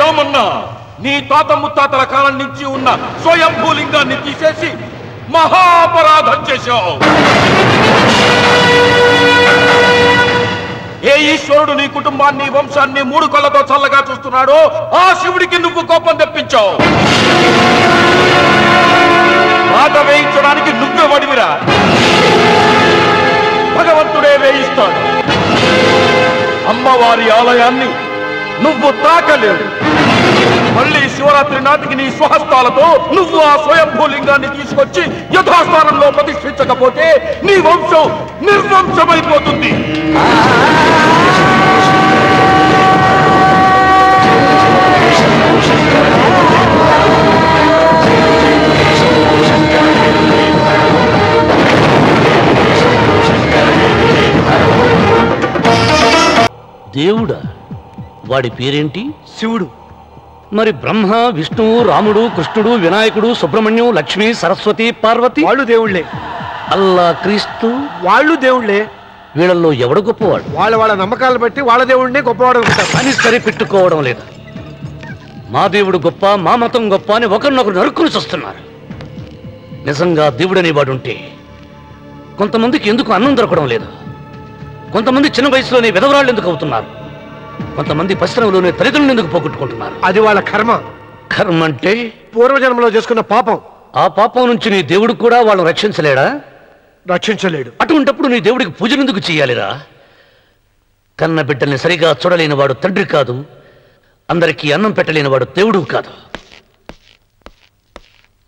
రామన్న నీ తాత ముత్తాతల కాలం నుంచి ఉన్న స్వయంభూలింగాన్ని తీసేసి మహాపరాధం చేశావు ఏ ఈశ్వరుడు నీ కుటుంబాన్ని వంశాన్ని మూడు కళ్ళతో చల్లగా చూస్తున్నాడో ఆ శివుడికి నువ్వు కోపం తెప్పించావు బాధ వేయించడానికి నువ్వే వడివిరా భగవంతుడే వేయిస్తాడు అమ్మవారి ఆలయాన్ని నువ్వు తాకలేవు మళ్ళీ శివరాత్రి నాటికి నీ స్వహస్తాలతో నువ్వు ఆ స్వయంభూలింగాన్ని తీసుకొచ్చి యథాస్థానంలో ప్రతిష్ఠించకపోతే నీ వంశం నిర్వంశమైపోతుంది దేవుడా వాడి పేరేంటి శివుడు మరి బ్రహ్మ విష్ణువు రాముడు కృష్ణుడు వినాయకుడు సుబ్రహ్మణ్యం లక్ష్మి సరస్వతి పార్వతి వాళ్ళు దేవుళ్ళే అల్లా క్రీస్తు వాళ్ళు దేవుళ్ళే వీళ్ళల్లో ఎవడు గొప్పవాడు వాళ్ళ వాళ్ళ నమ్మకాలు బట్టి వాళ్ళ దేవుడినే గొప్పవాడు అనుకుంటారు అని సరిపెట్టుకోవడం లేదు మా దేవుడు గొప్ప మా మతం గొప్ప అని ఒకరినొకరు నరుక్కుని వస్తున్నారు నిజంగా దేవుడనే వాడుంటే కొంతమందికి ఎందుకు అన్నం దొరకడం లేదు కొంతమంది చిన్న వయసులోనే విధవరాళ్ళు ఎందుకు అవుతున్నారు కొంతమంది పరిశ్రమలోనే తల్లిదండ్రులు ఎందుకు పోగొట్టుకుంటున్నారు అది వాళ్ళ కర్మ కర్మ అంటే పూర్వజన్మలో చేసుకున్న పాపం ఆ పాపం నుంచి నీ దేవుడు కూడా వాళ్ళని రక్షించలేడా రక్షించలేడు అటువంటప్పుడు నీ దేవుడికి పూజలు ఎందుకు చేయాలిరా కన్న బిడ్డల్ని సరిగా చూడలేని వాడు తండ్రి కాదు అందరికీ అన్నం పెట్టలేని వాడు దేవుడు కాదు